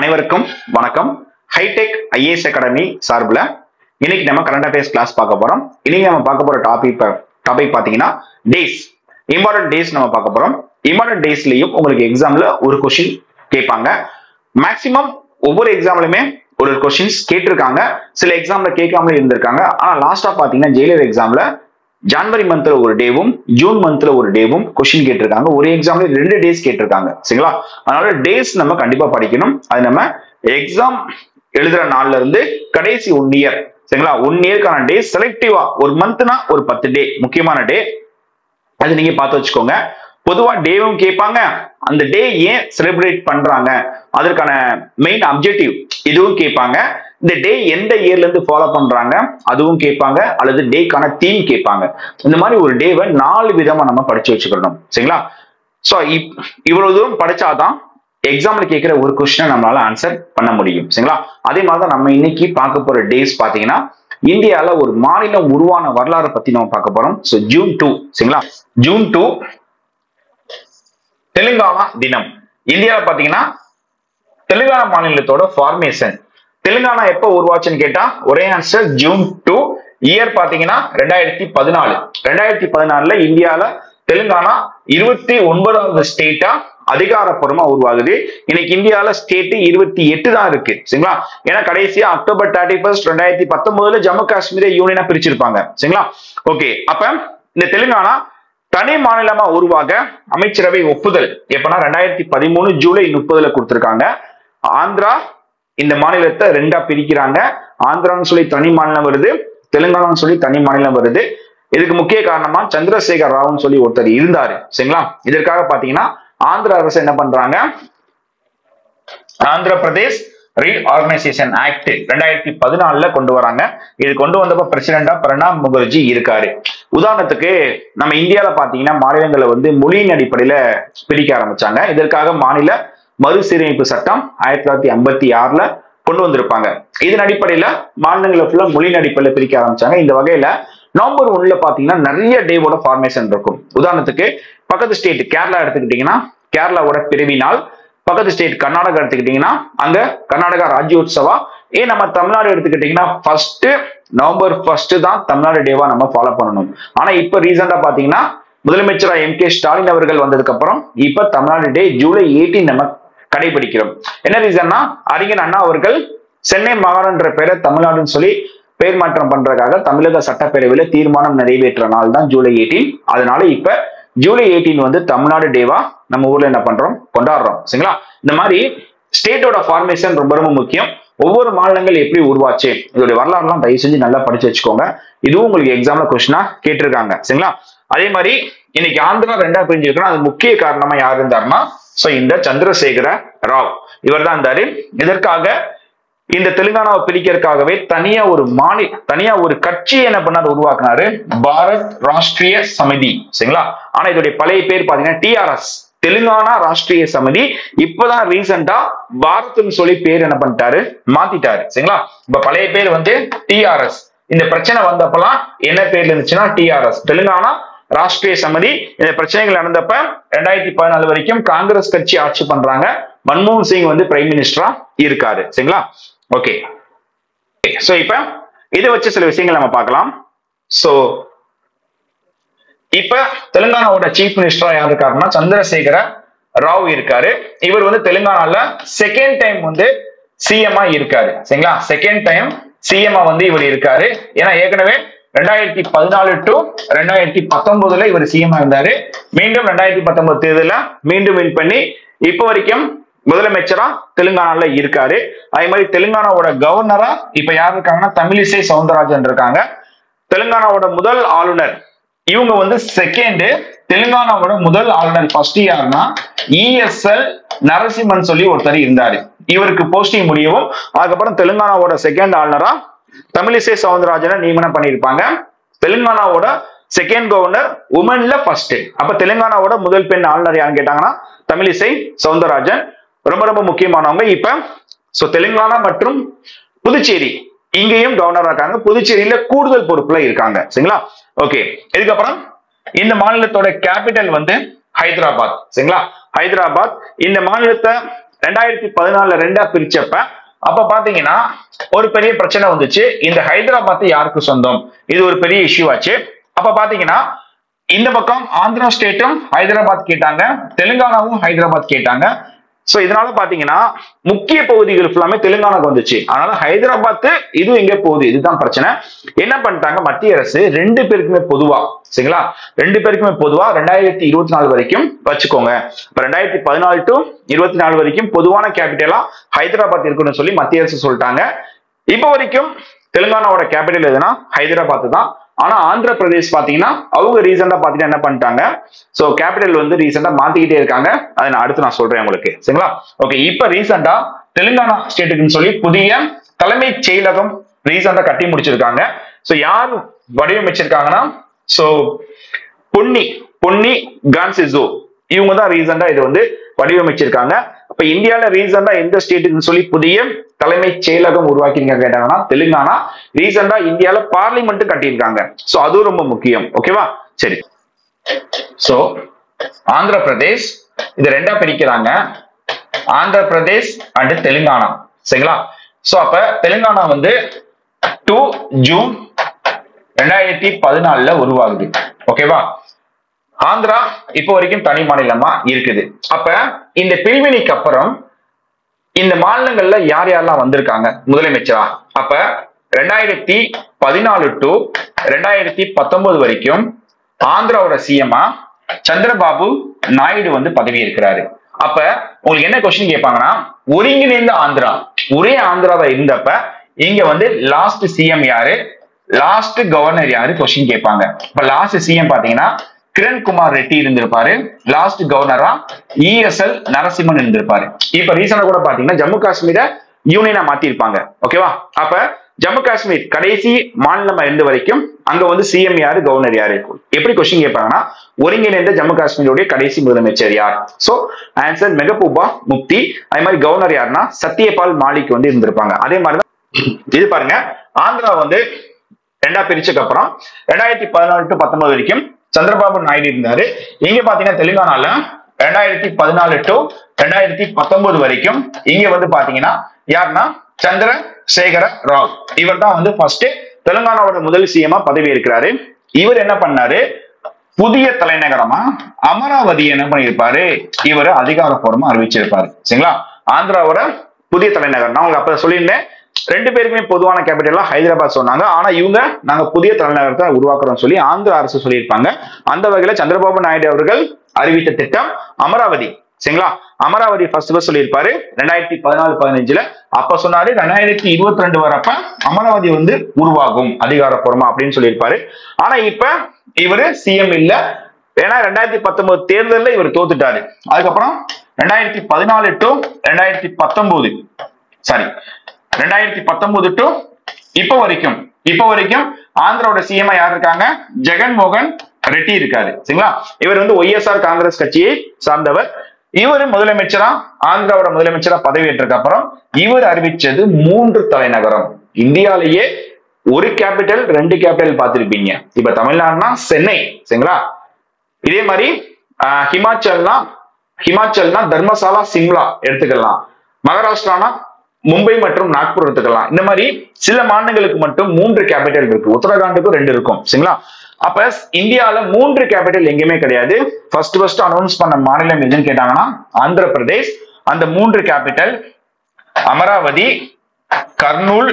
அனைவருக்கும் வணக்கம் hitech IAS academy சார்பில் இன்னைக்கு நம்ம கரண்ட் அஃபேர்ஸ் கிளாஸ் பார்க்க போறோம் இன்னைக்கு நம்ம பார்க்க போற டாபிக் டாபிக் பாத்தீங்கன்னா டேஸ் இம்பார்ட்டன்ட் டேஸ் நம்ம பார்க்க போறோம் இம்பார்ட்டன்ட் டேஸ்லயும் உங்களுக்கு எக்ஸாம்ல ஒரு கொஸ்டின் கேட்பாங்க மேக்சிமம் ஒவ்வொரு எக்ஸாம்லயுமே ஒரு ஒரு கொஸ்டின்ஸ் கேட்டிருக்காங்க சில எக்ஸாம்ல கேட்காமலே இருந்திருக்காங்க ஆனா லாஸ்டா பாத்தீங்கன்னா ஜெயிலர் எக்ஸாம்ல ஜனவரி மந்த்ல ஒரு டேவும் ஜூன் மந்த்ல ஒரு டேவும் கொஸ்டின் கேட்டிருக்காங்க ஒரு எக்ஸாம்ல ரெண்டு டேஸ் கேட்டிருக்காங்க சரிங்களா அதனால டேஸ் நம்ம கண்டிப்பா படிக்கணும் அது நம்ம எக்ஸாம் எழுதுற நாள்ல இருந்து கடைசி ஒன் இயர் சரிங்களா ஒன் இயர்க்கான டே செலக்டிவா ஒரு மந்த்னா ஒரு பத்து டே முக்கியமான டே அது நீங்க பார்த்து வச்சுக்கோங்க பொதுவா டேவும் கேட்பாங்க அந்த டே ஏன் செலிப்ரேட் பண்றாங்க அதற்கான மெயின் அப்ஜெக்டிவ் இதுவும் கேட்பாங்க இந்த டே எந்த இயர்ல இருந்து ஃபாலோ பண்றாங்க அதுவும் கேட்பாங்க அல்லது டேக்கான தீம் கேட்பாங்க இந்த மாதிரி ஒரு டேவை நாலு விதமா நம்ம படிச்சு வச்சுக்கணும் சரிங்களா சோ இவ்வளவு தூரம் படிச்சாதான் எக்ஸாம்ல கேட்கிற ஒரு கொஸ்டினை நம்மளால ஆன்சர் பண்ண முடியும் சரிங்களா அதே மாதிரி தான் நம்ம இன்னைக்கு பார்க்க போற டேஸ் பாத்தீங்கன்னா இந்தியால ஒரு மாநிலம் உருவான வரலாறு பத்தி நம்ம பார்க்க போறோம் ஸோ ஜூன் டூ சரிங்களா ஜூன் டூ தெலுங்கானா தினம் இந்தியாவில் பாத்தீங்கன்னா தெலுங்கானா மாநிலத்தோட ஃபார்மேஷன் தெலுங்கானா எப்போ உருவாச்சுன்னு கேட்டா ஒரே ஆன்சர் ஜூன் டூ இயர் பாத்தீங்கன்னா ரெண்டாயிரத்தி பதினாலு ரெண்டாயிரத்தி பதினாலுல இந்தியால தெலுங்கானா இருபத்தி ஒன்பதாவது ஸ்டேட்டா அதிகாரப்பூர்வமா உருவாகுது இன்னைக்கு இந்தியால ஸ்டேட் இருபத்தி எட்டு தான் இருக்கு சரிங்களா ஏன்னா கடைசியா அக்டோபர் தேர்ட்டி ஃபர்ஸ்ட் ரெண்டாயிரத்தி பத்தொன்பதுல ஜம்மு காஷ்மீரை யூனியனா பிரிச்சிருப்பாங்க சரிங்களா ஓகே அப்ப இந்த தெலுங்கானா தனி மாநிலமா உருவாக அமைச்சரவை ஒப்புதல் எப்பனா ரெண்டாயிரத்தி பதிமூணு ஜூலை முப்பதுல கொடுத்திருக்காங்க ஆந்திரா இந்த மாநிலத்தை ரெண்டா பிரிக்கிறாங்க ஆந்திரான்னு சொல்லி தனி மாநிலம் வருது தெலுங்கானான்னு சொல்லி தனி மாநிலம் வருது இதுக்கு முக்கிய காரணமா சந்திரசேகர் ராவ்னு சொல்லி ஒருத்தர் இருந்தாரு சரிங்களா இதற்காக பாத்தீங்கன்னா ஆந்திர அரசு என்ன பண்றாங்க ஆந்திர பிரதேஷ் ரீஆர்கனைசேஷன் ஆக்ட் ரெண்டாயிரத்தி பதினாலுல கொண்டு வராங்க இது கொண்டு வந்தப்ப பிரசிடண்டா பிரணாப் முகர்ஜி இருக்காரு உதாரணத்துக்கு நம்ம இந்தியால பாத்தீங்கன்னா மாநிலங்களை வந்து மொழியின் அடிப்படையில பிரிக்க ஆரம்பிச்சாங்க இதற்காக மாநில மறுசீரமைப்பு சட்டம் ஆயிரத்தி தொள்ளாயிரத்தி ஐம்பத்தி ஆறுல கொண்டு வந்திருப்பாங்க இதன் அடிப்படையில மாநிலங்களை ஃபுல்லா மொழியின் அடிப்படையில பிரிக்க ஆரம்பிச்சாங்க இந்த வகையில நவம்பர் ஒன்ல பாத்தீங்கன்னா நிறைய டேவோட ஃபார்மேஷன் இருக்கும் உதாரணத்துக்கு பக்கத்து ஸ்டேட் கேரளா எடுத்துக்கிட்டீங்கன்னா கேரளாவோட பிறவி நாள் பக்கத்து ஸ்டேட் கர்நாடகா எடுத்துக்கிட்டீங்கன்னா அங்க கர்நாடகா ராஜ்யோத்சவா ஏன் நம்ம தமிழ்நாடு எடுத்துக்கிட்டீங்கன்னா ஃபர்ஸ்ட் நவம்பர் ஃபர்ஸ்ட் தான் தமிழ்நாடு டேவா நம்ம ஃபாலோ பண்ணணும் ஆனா இப்ப ரீசெண்டா பாத்தீங்கன்னா முதலமைச்சரா எம் கே ஸ்டாலின் அவர்கள் வந்ததுக்கு அப்புறம் இப்ப தமிழ்நாடு டே ஜூலை எயிட்டீன் நம்ம கடைபிடிக்கிறோம் என்ன ரீசன்னா அறிஞர் அண்ணா அவர்கள் சென்னை மாகாணன்ற பேரை தமிழ்நாடுன்னு சொல்லி பெயர் மாற்றம் பண்றதுக்காக தமிழக சட்டப்பேரவையில தீர்மானம் நிறைவேற்ற நாள் தான் ஜூலை எயிட்டீன் அதனால இப்ப ஜூலை எயிட்டீன் வந்து தமிழ்நாடு டேவா நம்ம ஊர்ல என்ன பண்றோம் கொண்டாடுறோம் சரிங்களா இந்த மாதிரி ஸ்டேட்டோட ஃபார்மேஷன் ரொம்ப ரொம்ப முக்கியம் ஒவ்வொரு மாநிலங்கள் எப்படி உருவாச்சு இதோட வரலாறுலாம் தயவு செஞ்சு நல்லா படிச்சு வச்சுக்கோங்க இதுவும் உங்களுக்கு எக்ஸாம்ல கொஸ்டினா கேட்டிருக்காங்க சரிங்களா அதே மாதிரி இன்னைக்கு ஆந்திரா ரெண்டா பிரிஞ்சிருக்கணும் அது முக்கிய காரணமா யார் இருந்தாருன்னா சோ இந்த சந்திரசேகர ராவ் இவர் தான் இருந்தாரு இதற்காக இந்த தெலுங்கானாவை பிரிக்கிறதுக்காகவே தனியா ஒரு மாநில தனியா ஒரு கட்சி என்ன பண்ணாரு உருவாக்குனாரு பாரத் ராஷ்டிரிய சமிதி சரிங்களா ஆனா இதோடைய பழைய பேர் பாத்தீங்கன்னா டிஆர்எஸ் தெலுங்கானா ராஷ்டிரிய சமிதி இப்பதான் ரீசெண்டா பாரத்னு சொல்லி பேர் என்ன பண்ணிட்டாரு மாத்திட்டாரு சரிங்களா இப்ப பழைய பேர் வந்து டிஆர்எஸ் இந்த பிரச்சனை வந்தப்பெல்லாம் என்ன பேர்ல இருந்துச்சுன்னா டிஆர்எஸ் தெலுங்கானா ராஷ்டிரிய சமிதி இந்த பிரச்சனைகள் நடந்தப்ப ரெண்டாயிரத்தி பதினாலு வரைக்கும் காங்கிரஸ் கட்சி ஆட்சி பண்றாங்க மன்மோகன் சிங் வந்து பிரைம் மினிஸ்டரா இருக்காரு சரிங்களா ஓகே சோ இப்ப இதை வச்சு சில விஷயங்கள் நம்ம பார்க்கலாம் சோ இப்ப தெலுங்கானாவோட சீஃப் மினிஸ்டரா யார் இருக்காருன்னா சந்திரசேகர ராவ் இருக்காரு இவர் வந்து தெலுங்கானால செகண்ட் டைம் வந்து சிஎம்ஆ இருக்காரு சரிங்களா செகண்ட் டைம் சிஎம்ஆ வந்து இவர் இருக்காரு ஏன்னா ஏற்கனவே ரெண்டாயிரத்தி பதினாலு டு ரெண்டாயிரத்தி பத்தொன்பதுல இவர் சிஎம் இருந்தாரு மீண்டும் ரெண்டாயிரத்தி பத்தொன்பது தேர்தல மீண்டும் வின் பண்ணி இப்ப வரைக்கும் முதலமைச்சரா தெலுங்கானால இருக்காரு அதே மாதிரி தெலுங்கானாவோட கவர்னரா இப்ப யார் இருக்காங்கன்னா தமிழிசை சவுந்தரராஜன் இருக்காங்க தெலுங்கானாவோட முதல் ஆளுநர் இவங்க வந்து செகண்ட் தெலுங்கானாவோட முதல் ஆளுநர் ஃபர்ஸ்ட் யாருன்னா இஎஸ்எல் நரசிம்மன் சொல்லி ஒருத்தர் இருந்தாரு இவருக்கு போஸ்டிங் முடியவும் அதுக்கப்புறம் தெலுங்கானாவோட செகண்ட் ஆளுநரா தமிழிசை சவுந்தரராஜனை நியமனம் பண்ணியிருப்பாங்க தெலுங்கானாவோட செகண்ட் கவர்னர் உமன்ல ஃபர்ஸ்ட் அப்ப தெலுங்கானாவோட முதல் பெண் ஆளுநர் யாருன்னு கேட்டாங்கன்னா தமிழிசை சவுந்தரராஜன் ரொம்ப ரொம்ப முக்கியமானவங்க இப்ப சோ தெலுங்கானா மற்றும் புதுச்சேரி இங்கேயும் கவர்னரா இருக்காங்க புதுச்சேரியில கூடுதல் பொறுப்புல இருக்காங்க சரிங்களா ஓகே இதுக்கப்புறம் இந்த மாநிலத்தோட கேபிட்டல் வந்து ஹைதராபாத் சரிங்களா ஹைதராபாத் இந்த மாநிலத்தை ரெண்டாயிரத்தி பதினாலுல ரெண்டா பிரிச்சப்ப அப்ப பாத்தீங்கன்னா ஒரு பெரிய பிரச்சனை வந்துச்சு இந்த ஹைதராபாத் யாருக்கு சொந்தம் இது ஒரு பெரிய இஷ்யூ ஆச்சு அப்ப பாத்தீங்கன்னா இந்த பக்கம் ஆந்திரா ஸ்டேட்டும் ஹைதராபாத் கேட்டாங்க தெலுங்கானாவும் ஹைதராபாத் கேட்டாங்க சோ இதனால பாத்தீங்கன்னா முக்கிய பகுதிகள் ஃபுல்லாமே தெலுங்கானாக்கு வந்துச்சு அதனால ஹைதராபாத் இது எங்க போகுது இதுதான் பிரச்சனை என்ன பண்ணிட்டாங்க மத்திய அரசு ரெண்டு பேருக்குமே பொதுவா சரிங்களா ரெண்டு பேருக்குமே பொதுவா ரெண்டாயிரத்தி இருபத்தி நாலு வரைக்கும் வச்சுக்கோங்க இப்ப ரெண்டாயிரத்தி பதினாலு டு இருபத்தி நாலு வரைக்கும் பொதுவான கேபிட்டலா ஹைதராபாத் இருக்குன்னு சொல்லி மத்திய அரசு சொல்லிட்டாங்க இப்போ வரைக்கும் தெலுங்கானாவோட கேபிட்டல் எதுனா ஹைதராபாத் தான் ஆனா ஆந்திர பிரதேஷ் பாத்தீங்கன்னா அவங்க ரீசெண்டா பாத்தீங்கன்னா என்ன பண்ணிட்டாங்க சோ கேபிட்டல் வந்து ரீசெண்டா மாத்திக்கிட்டே இருக்காங்க அதை நான் அடுத்து நான் சொல்றேன் உங்களுக்கு சரிங்களா ஓகே இப்ப ரீசெண்டா தெலுங்கானா ஸ்டேட்டுக்குன்னு சொல்லி புதிய தலைமைச் செயலகம் ரீசெண்டா கட்டி முடிச்சிருக்காங்க சோ யார் வடிவமைச்சிருக்காங்கன்னா சோ பொன்னி பொன்னி கான்சிசோ இவங்க தான் ரீசெண்டா இது வந்து வடிவமைச்சிருக்காங்க அப்ப இந்தியால ரீசெண்டா எந்த ஸ்டேட்டுன்னு சொல்லி புதிய தலைமைச் செயலகம் உருவாக்கிங்க கேட்டாங்கன்னா தெலுங்கானா ரீசெண்டா இந்தியால பார்லிமெண்ட் கட்டியிருக்காங்க சோ அதுவும் ரொம்ப முக்கியம் ஓகேவா சரி சோ ஆந்திர பிரதேஷ் இது ரெண்டா பிரிக்கிறாங்க ஆந்திர பிரதேஷ் அண்ட் தெலுங்கானா சரிங்களா சோ அப்ப தெலுங்கானா வந்து டூ ஜூன் ரெண்டாயிரத்தி பதினாலுல உருவாகுது ஓகேவா ஆந்திரா இப்போ வரைக்கும் தனி மாநிலமா இருக்குது அப்ப இந்த பிரிவினைக்கு அப்புறம் இந்த மாநிலங்கள்ல யார் யாரெல்லாம் வந்திருக்காங்க முதலமைச்சரா அப்ப ரெண்டாயிரத்தி பதினாலு டு ரெண்டாயிரத்தி பத்தொன்பது வரைக்கும் ஆந்திராவோட சிஎம்ஆ சந்திரபாபு நாயுடு வந்து பதவி இருக்கிறாரு அப்ப உங்களுக்கு என்ன கொஸ்டின் கேட்பாங்கன்னா ஒருங்கிணைந்த ஆந்திரா ஒரே ஆந்திராவா இருந்தப்ப இங்க வந்து லாஸ்ட் சிஎம் யாரு லாஸ்ட் கவர்னர் யாரு கொஸ்டின் கேட்பாங்க இப்ப லாஸ்ட் சிஎம் பாத்தீங்கன்னா கிரண்குமார் ரெட்டி இருந்திருப்பாரு லாஸ்ட் கவர்னரா இஎஸ்எல் நரசிம்மன் இருந்திருப்பாரு இப்ப ரீசனா கூட பாத்தீங்கன்னா ஜம்மு காஷ்மீரை யூனியனா மாத்திருப்பாங்க ஓகேவா அப்ப ஜம்மு காஷ்மீர் கடைசி மாநிலமா இருந்த வரைக்கும் அங்க வந்து சிஎம் யாரு கவர்னர் யாரு எப்படி கொஸ்டின் கேட்பாங்கன்னா ஒருங்கிணைந்த ஜம்மு காஷ்மீருடைய கடைசி முதலமைச்சர் யார் சோ ஆன்சர் மெகபூபா முக்தி அதே மாதிரி கவர்னர் யாருன்னா சத்யபால் மாலிக் வந்து இருந்திருப்பாங்க அதே மாதிரிதான் இது பாருங்க ஆந்திரா வந்து ரெண்டா பிரிச்சதுக்கு அப்புறம் ரெண்டாயிரத்தி பதினாலு டு பத்தொன்பது வரைக்கும் சந்திரபாபு நாயுடு இருந்தாரு இங்க பாத்தீங்கன்னா தெலுங்கானால ரெண்டாயிரத்தி பதினாலு டு ரெண்டாயிரத்தி பத்தொன்பது வரைக்கும் இங்க வந்து பாத்தீங்கன்னா யாருன்னா சந்திரசேகர ராவ் இவர் தான் வந்து ஃபர்ஸ்ட் தெலுங்கானாவோட முதல் சிஎம்ஆ பதவி இருக்கிறாரு இவர் என்ன பண்ணாரு புதிய தலைநகரமா அமராவதி என்ன பண்ணியிருப்பாரு இவர் அதிகாரப்பூர்வமா அறிவிச்சிருப்பாரு சரிங்களா ஆந்திராவோட புதிய தலைநகர் நான் உங்களுக்கு அப்ப சொல்லியிருந்தேன் ரெண்டு பேருக்குமே பொதுவான கேபிட்டலா ஹைதராபாத் சொன்னாங்க ஆனா இவங்க நாங்க புதிய தலைநகரத்தை உருவாக்குறோம் சொல்லி ஆந்திர அரசு சொல்லியிருப்பாங்க அந்த வகையில சந்திரபாபு நாயுடு அவர்கள் அறிவித்த திட்டம் அமராவதி சரிங்களா அமராவதி ஃபர்ஸ்ட் ஃபர்ஸ்ட் சொல்லியிருப்பாரு ரெண்டாயிரத்தி பதினாலு பதினஞ்சுல அப்ப சொன்னாரு ரெண்டாயிரத்தி இருபத்தி ரெண்டு வரப்ப அமராவதி வந்து உருவாகும் அதிகாரப்பூர்வமா அப்படின்னு சொல்லியிருப்பாரு ஆனா இப்ப இவரு சிஎம் இல்ல ஏன்னா ரெண்டாயிரத்தி பத்தொன்பது தேர்தலில் இவர் தோத்துட்டாரு அதுக்கப்புறம் ரெண்டாயிரத்தி பதினாலு டு ரெண்டாயிரத்தி பத்தொன்பது சாரி ரெண்டாயிரத்தி பத்தொன்பது டு இப்போ வரைக்கும் இப்போ வரைக்கும் ஆந்திராவோட சிஎம் யார் இருக்காங்க ஜெகன் மோகன் ரெட்டி இருக்காரு சரிங்களா இவர் வந்து ஒய்எஸ்ஆர் காங்கிரஸ் கட்சியை சார்ந்தவர் இவர் முதலமைச்சரா ஆந்திராவோட முதலமைச்சரா பதவியேற்றதுக்கு அப்புறம் இவர் அறிவிச்சது மூன்று தலைநகரம் இந்தியாலேயே ஒரு கேபிட்டல் ரெண்டு கேபிட்டல் பார்த்திருப்பீங்க இப்ப தமிழ்நாடுனா சென்னை சரிங்களா இதே மாதிரி ஆஹ், ஹிமாச்சல்னா ஹிமாச்சல்னா தர்மசாலா சிம்லா எடுத்துக்கலாம் மகாராஷ்டிரானா மும்பை மற்றும் நாக்பூர் எடுத்துக்கலாம் இந்த மாதிரி சில மாநிலங்களுக்கு மட்டும் மூன்று கேபிட்டல் இருக்கு உத்தரகாண்டுக்கும் ரெண்டு இருக்கும் சரிங்களா அப்ப இந்தியால மூன்று கேபிட்டல் எங்கேயுமே கிடையாது ஃபர்ஸ்ட் ஃபர்ஸ்ட் அனௌன்ஸ் பண்ண மாநிலம் எதுன்னு கேட்டாங்கன்னா ஆந்திர பிரதேஷ் அந்த மூன்று கேபிட்டல் அமராவதி கர்னூல்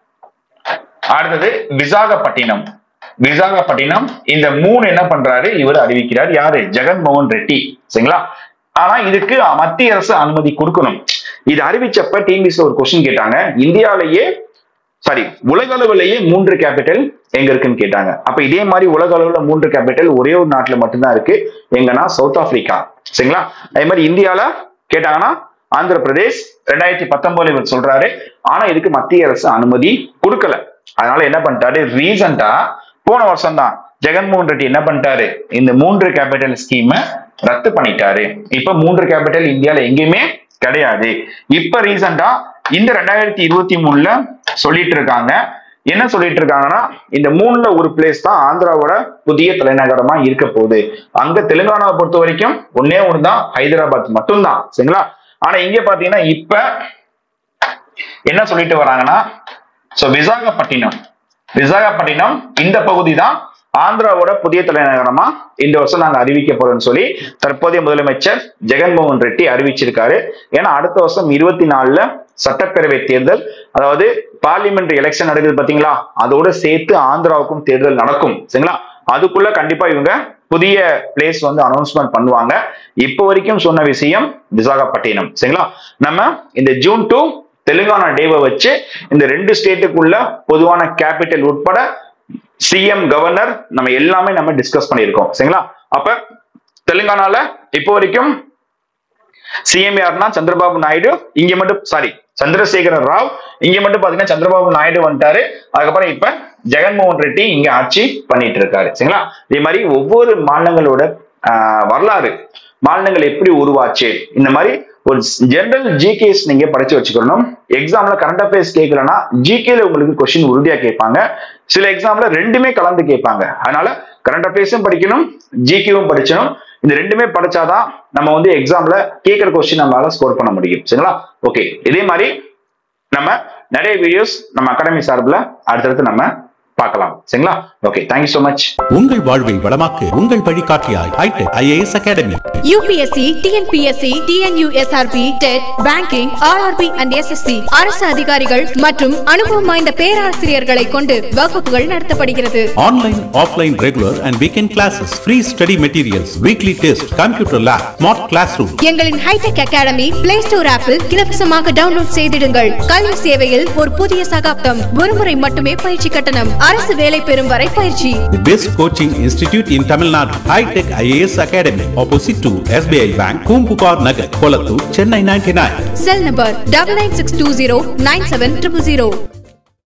அடுத்தது விசாகப்பட்டினம் விசாகப்பட்டினம் இந்த மூணு என்ன பண்றாரு இவர் அறிவிக்கிறார் யாரு ஜெகன்மோகன் ரெட்டி சரிங்களா ஆனா இதுக்கு மத்திய அரசு அனுமதி கொடுக்கணும் இது அறிவிச்சப்ப டிஎன்பிசி ஒரு கொஸ்டின் கேட்டாங்க இந்தியாவிலேயே சாரி உலக அளவிலேயே மூன்று கேபிட்டல் எங்க இருக்குன்னு கேட்டாங்க அப்ப இதே மாதிரி உலக அளவுல மூன்று கேபிட்டல் ஒரே ஒரு நாட்டுல மட்டும்தான் இருக்கு எங்கன்னா சவுத் ஆப்பிரிக்கா சரிங்களா அதே மாதிரி இந்தியால கேட்டாங்கன்னா ஆந்திர பிரதேஷ் ரெண்டாயிரத்தி பத்தொன்பதுல இவர் சொல்றாரு ஆனா இதுக்கு மத்திய அரசு அனுமதி கொடுக்கல அதனால என்ன பண்ணிட்டாரு ரீசெண்டா போன வருஷம் தான் ஜெகன்மோகன் ரெட்டி என்ன பண்ணிட்டாரு இந்த மூன்று கேபிட்டல் ஸ்கீமை ரத்து பண்ணிட்டாரு இப்ப மூன்று கேபிட்டல் இந்தியால எங்கேயுமே கிடையாது இப்ப ரீசெண்டா இந்த ரெண்டாயிரத்தி இருபத்தி மூணுல சொல்லிட்டு இருக்காங்க என்ன சொல்லிட்டு இருக்காங்கன்னா இந்த மூணுல ஒரு பிளேஸ் தான் ஆந்திராவோட புதிய தலைநகரமா இருக்க போகுது அங்க தெலுங்கானாவை பொறுத்த வரைக்கும் ஒன்னே ஒண்ணுதான் ஹைதராபாத் மட்டும்தான் சரிங்களா ஆனா இங்க பாத்தீங்கன்னா இப்ப என்ன சொல்லிட்டு வராங்கன்னா சோ விசாகப்பட்டினம் விசாகப்பட்டினம் இந்த பகுதி தான் ஆந்திராவோட புதிய தலைநகரமா இந்த வருஷம் நாங்க அறிவிக்க போறோம்னு சொல்லி தற்போதைய முதலமைச்சர் ஜெகன்மோகன் ரெட்டி அறிவிச்சிருக்காரு ஏன்னா அடுத்த வருஷம் இருபத்தி நாலுல சட்டப்பேரவை தேர்தல் அதாவது பார்லிமெண்ட் எலெக்ஷன் நடக்குது பாத்தீங்களா அதோட சேர்த்து ஆந்திராவுக்கும் தேர்தல் நடக்கும் சரிங்களா அதுக்குள்ள கண்டிப்பா இவங்க புதிய பிளேஸ் வந்து அனௌன்ஸ்மெண்ட் பண்ணுவாங்க இப்போ வரைக்கும் சொன்ன விஷயம் விசாகப்பட்டினம் சரிங்களா நம்ம இந்த ஜூன் டூ தெலுங்கானா டேவை வச்சு இந்த ரெண்டு ஸ்டேட்டுக்குள்ள பொதுவான கேபிட்டல் உட்பட சிஎம் கவர்னர் நம்ம எல்லாமே நம்ம டிஸ்கஸ் பண்ணியிருக்கோம் சரிங்களா அப்ப தெலுங்கானால இப்போ வரைக்கும் சிஎம் யாருன்னா சந்திரபாபு நாயுடு இங்க மட்டும் சாரி சந்திரசேகர ராவ் இங்க மட்டும் பாத்தீங்கன்னா சந்திரபாபு நாயுடு வந்துட்டாரு அதுக்கப்புறம் இப்ப ஜெகன்மோகன் ரெட்டி இங்க ஆட்சி பண்ணிட்டு இருக்காரு சரிங்களா இதே மாதிரி ஒவ்வொரு மாநிலங்களோட ஆஹ், வரலாறு மாநிலங்கள் எப்படி உருவாச்சு இந்த மாதிரி ஒரு ஜெனரல் ஜிகேஸ் நீங்க படிச்சு வச்சுக்கணும் எக்ஸாம்ல கரண்ட் அஃபேர்ஸ் கேட்கலன்னா ஜிகேல உங்களுக்கு கொஸ்டின் உறுதியா கேட்பாங்க சில எக்ஸாம்ல ரெண்டுமே கலந்து கேட்பாங்க அதனால கரண்ட் அஃபேர்ஸும் படிக்கணும் ஜிகேவும் படிச்சணும் இந்த ரெண்டுமே படிச்சாதான் நம்ம வந்து எக்ஸாம்ல கேட்கிற கொஸ்டின் நம்மளால ஸ்கோர் பண்ண முடியும் சரிங்களா ஓகே இதே மாதிரி நம்ம நிறைய வீடியோஸ் நம்ம அகாடமி சார்பில் அடுத்தடுத்து நம்ம பார்க்கலாம் சரிங்களா ஓகே தேங்க்யூ ஸோ மச் உங்கள் வாழ்வை வளமாக்கு உங்கள் வழிகாட்டியாய் hi tech IAS academy UPSC TNPSC TNUSRB TET banking RRB and SSC அரசு அதிகாரிகள் மற்றும் அனுபவம் வாய்ந்த பேராசிரியர்களை கொண்டு வகுப்புகள் நடத்தப்படுகிறது online offline regular and weekend classes free study materials weekly test computer lab smart classroom எங்களின் ஹைடெக் அகாடமி பிளே ஸ்டோர் ஆப்பில் இலவசமாக டவுன்லோட் செய்திடுங்கள் கல்வி சேவையில் ஒரு புதிய சகாப்தம் ஒருமுறை மட்டுமே பயிற்சி கட்டணம் அரசு வேலை பெறும் வரை பயிற்சி The best coaching institute in Tamil Nadu, High Tech IAS Academy, opposite to SBI Bank, Kumpupar Nagar, Kolattur, Chennai 99. Cell number double nine six two zero nine seven triple zero